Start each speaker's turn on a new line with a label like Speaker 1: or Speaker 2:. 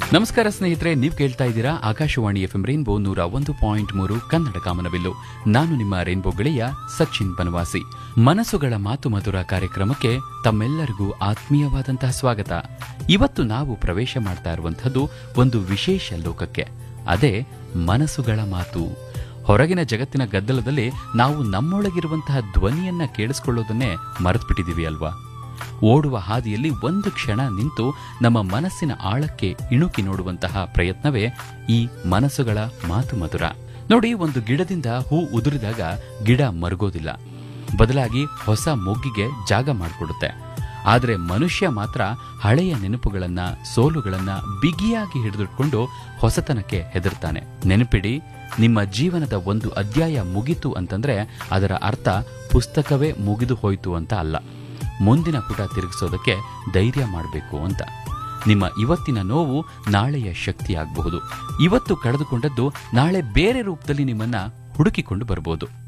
Speaker 1: ನಮಸ್ಕಾರ ಸ್ನೇಹಿತರೆ ನೀವು ಕೇಳ್ತಾ ಇದ್ದೀರಾ ಆಕಾಶವಾಣಿ ಎಫ್ ಎಂ ರೈನ್ಬೋ ನೂರ ಒಂದು ಪಾಯಿಂಟ್ ಮೂರು ಕನ್ನಡ ಕಾಮನಬಿಲ್ಲು ನಾನು ನಿಮ್ಮ ರೈನ್ಬೋ ಗೆಳೆಯ ಸಚಿನ್ ಬನವಾಸಿ ಮನಸ್ಸುಗಳ ಮಾತು ಮಧುರ ಕಾರ್ಯಕ್ರಮಕ್ಕೆ ತಮ್ಮೆಲ್ಲರಿಗೂ ಆತ್ಮೀಯವಾದಂತಹ ಸ್ವಾಗತ ಇವತ್ತು ನಾವು ಪ್ರವೇಶ ಮಾಡ್ತಾ ಇರುವಂತಹದ್ದು ಒಂದು ವಿಶೇಷ ಲೋಕಕ್ಕೆ ಅದೇ ಮನಸ್ಸುಗಳ ಮಾತು ಹೊರಗಿನ ಜಗತ್ತಿನ ಗದ್ದಲದಲ್ಲಿ ನಾವು ನಮ್ಮೊಳಗಿರುವಂತಹ ಧ್ವನಿಯನ್ನ ಕೇಳಿಸ್ಕೊಳ್ಳೋದನ್ನೇ ಮರೆತುಬಿಟ್ಟಿದೀವಿ ಅಲ್ವಾ ಓಡುವ ಹಾದಿಯಲ್ಲಿ ಒಂದು ಕ್ಷಣ ನಿಂತು ನಮ್ಮ ಮನಸ್ಸಿನ ಆಳಕ್ಕೆ ಇಣುಕಿ ನೋಡುವಂತಹ ಪ್ರಯತ್ನವೇ ಈ ಮನಸ್ಸುಗಳ ಮಾತು ಮಧುರ ನೋಡಿ ಒಂದು ಗಿಡದಿಂದ ಹೂ ಉದುರಿದಾಗ ಗಿಡ ಮರುಗೋದಿಲ್ಲ ಬದಲಾಗಿ ಹೊಸ ಮೊಗ್ಗಿಗೆ ಜಾಗ ಮಾಡಿಕೊಡುತ್ತೆ ಆದರೆ ಮನುಷ್ಯ ಮಾತ್ರ ಹಳೆಯ ನೆನಪುಗಳನ್ನ ಸೋಲುಗಳನ್ನ ಬಿಗಿಯಾಗಿ ಹಿಡಿದಿಟ್ಕೊಂಡು ಹೊಸತನಕ್ಕೆ ಹೆದರ್ತಾನೆ ನೆನಪಿಡಿ ನಿಮ್ಮ ಜೀವನದ ಒಂದು ಅಧ್ಯಾಯ ಮುಗಿತು ಅಂತಂದ್ರೆ ಅದರ ಅರ್ಥ ಪುಸ್ತಕವೇ ಮುಗಿದು ಹೋಯ್ತು ಅಂತ ಅಲ್ಲ ಮುಂದಿನ ಪುಟ ತಿರುಗಿಸೋದಕ್ಕೆ ಧೈರ್ಯ ಮಾಡಬೇಕು ಅಂತ ನಿಮ್ಮ ಇವತ್ತಿನ ನೋವು ನಾಳೆಯ ಶಕ್ತಿಯಾಗಬಹುದು ಇವತ್ತು ಕಳೆದುಕೊಂಡದ್ದು ನಾಳೆ ಬೇರೆ ರೂಪದಲ್ಲಿ ನಿಮ್ಮನ್ನ ಹುಡುಕಿಕೊಂಡು ಬರಬಹುದು